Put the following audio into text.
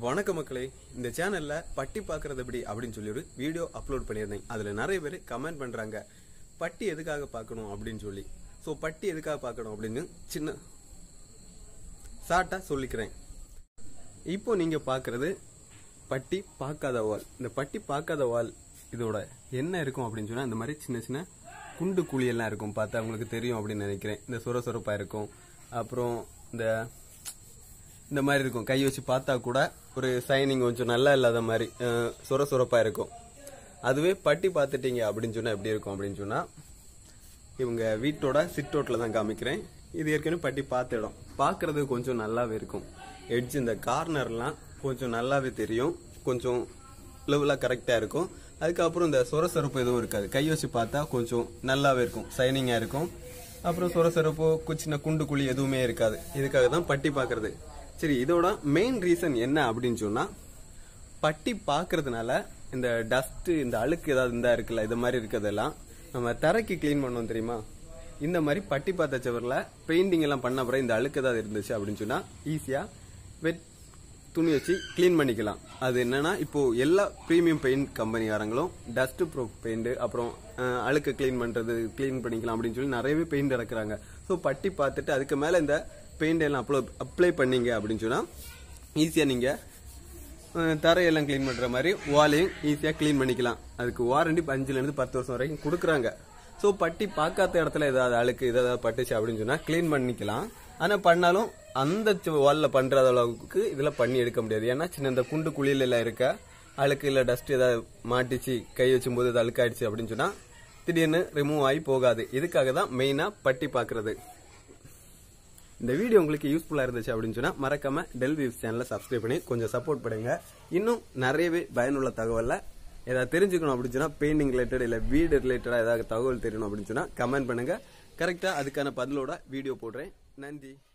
வணக்கம் மக்களே இந்த சேனல்ல பட்டி பார்க்கறது எப்படி அப்படின்னு சொல்லி ஒரு வீடியோ அப்லோட் பண்ணியிருந்தேன் அதுல நிறைய பேர் கமெண்ட் பண்றாங்க பட்டி எதுக்காக பார்க்கணும் அப்படின்னு சொல்லி ஸோ பட்டி எதுக்காக பார்க்கணும் அப்படின்னு சின்ன ஷார்ட்டா சொல்லிக்கிறேன் இப்போ நீங்க பார்க்கறது பட்டி பார்க்காத வால் இந்த பட்டி பார்க்காத வால் இதோட என்ன இருக்கும் அப்படின்னு சொன்னா இந்த மாதிரி சின்ன சின்ன குண்டு குழி எல்லாம் இருக்கும் பார்த்தா உங்களுக்கு தெரியும் அப்படின்னு நினைக்கிறேன் இந்த சொர சொரப்பா இருக்கும் அப்புறம் இந்த இந்த மாதிரி இருக்கும் கை வச்சு பார்த்தா கூட ஒரு சைனிங் கொஞ்சம் நல்லா இல்லாத மாதிரி அஹ், சொர சொரப்பா இருக்கும் அதுவே பட்டி பார்த்துட்டீங்க அப்படின்னு சொன்னா எப்படி இருக்கும் அப்படின்னு சொன்னா இவங்க வீட்டோட சிட்டோட்டில் தான் காமிக்கிறேன் இது ஏற்கனவே பட்டி பார்த்த இடம் பார்க்கறது கொஞ்சம் நல்லாவே இருக்கும் எட்ஜ் இந்த கார்னர்லாம் கொஞ்சம் நல்லாவே தெரியும் கொஞ்சம் லெவலாக கரெக்டாக இருக்கும் அதுக்கப்புறம் இந்த சொரசொரப்பு எதுவும் இருக்காது கை வச்சு பார்த்தா கொஞ்சம் நல்லாவே இருக்கும் சைனிங்காக இருக்கும் அப்புறம் சொரசொரப்பு கு- சின்ன குண்டு குழி எதுவுமே இருக்காது இதுக்காக தான் பட்டி பார்க்கறது சரி இதோட மெயின் ரீசன் என்ன அப்படின்னு சொன்னா பட்டி பார்க்கறதுனால இந்த டஸ்ட் இந்த அழுக்கு ஏதாவது இருந்தா இருக்குல்ல இது மாதிரி இருக்கிறதெல்லாம் நம்ம தரைக்கு க்ளீன் பண்ணோம் தெரியுமா இந்த மாதிரி பட்டி பார்த்த சுவரில் பெயிண்டிங் எல்லாம் பண்ண அப்புறம் இந்த அழுக்கு ஏதாவது இருந்துச்சு அப்படின்னு சொன்னா ஈஸியா வெட் துணி வச்சு க்ளீன் பண்ணிக்கலாம் அது என்னன்னா இப்போ எல்லா ப்ரீமியம் பெயிண்ட் கம்பெனிக்காரங்களும் டஸ்ட் ப்ரூஃப் பெயிண்ட் அப்புறம் அஹ், அழுக்கு க்ளீன் பண்றது க்ளீன் பண்ணிக்கலாம் அப்படின்னு சொல்லி நிறையவே பெயிண்ட் இறக்குறாங்க ஸோ பட்டி பார்த்துட்டு அதுக்கு மேல இந்த பெயிண்ட் எல்லாம் அப்ளை அப்ளை பண்ணீங்க அப்படின்னு சொன்னா ஈஸியா நீங்க அஹ், தரையெல்லாம் க்ளீன் பண்ற மாதிரி வாலையும் ஈஸியா க்ளீன் பண்ணிக்கலாம் அதுக்கு வாரண்டி அஞ்சுல இருந்து பத்து வருஷம் வரைக்கும் கொடுக்குறாங்க ஸோ பட்டி பார்க்காத இடத்துல ஏதாவது அழுக்கு ஏதாவது பட்டுச்சு அப்படின்னு சொன்னா க்ளீன் பண்ணிக்கலாம் ஆனா பண்ணாலும் அந்த வால்ல பண்ற அளவுக்கு இதுல பண்ணி எடுக்க முடியாது ஏன்னா சின்ன இந்த குண்டு குழியில எல்லாம் இருக்க அழுக்கு இல்ல டஸ்ட் ஏதாவது மாட்டிச்சு கை வச்சும் போது அது அழுக்காயிடுச்சு அப்படின்னு சொன்னா திடீர்னு ரிமூவ் ஆகி போகாது இதுக்காக தான் மெயினா பட்டி பார்க்கிறது இந்த வீடியோ உங்களுக்கு யூஸ்ஃபுல்லா இருந்துச்சு அப்படின்னு சொன்னா மறக்காம டெல் வியூஸ் சேனலை சப்ஸ்கிரைப் பண்ணி கொஞ்சம் சப்போர்ட் பண்ணுங்க இன்னும் நிறையவே பயனுள்ள தகவல்ல ஏதாவது தெரிஞ்சுக்கணும் அப்படின்னு சொன்னா பெயிண்டிங் ரிலேட்டட் இல்ல வீடு ரிலேட்டடா ஏதாவது தகவல் தெரியணும் அப்படின்னு சொன்னா கமெண்ட் பண்ணுங்க கரெக்டா அதுக்கான பதிலோட வீடியோ போடுறேன் நன்றி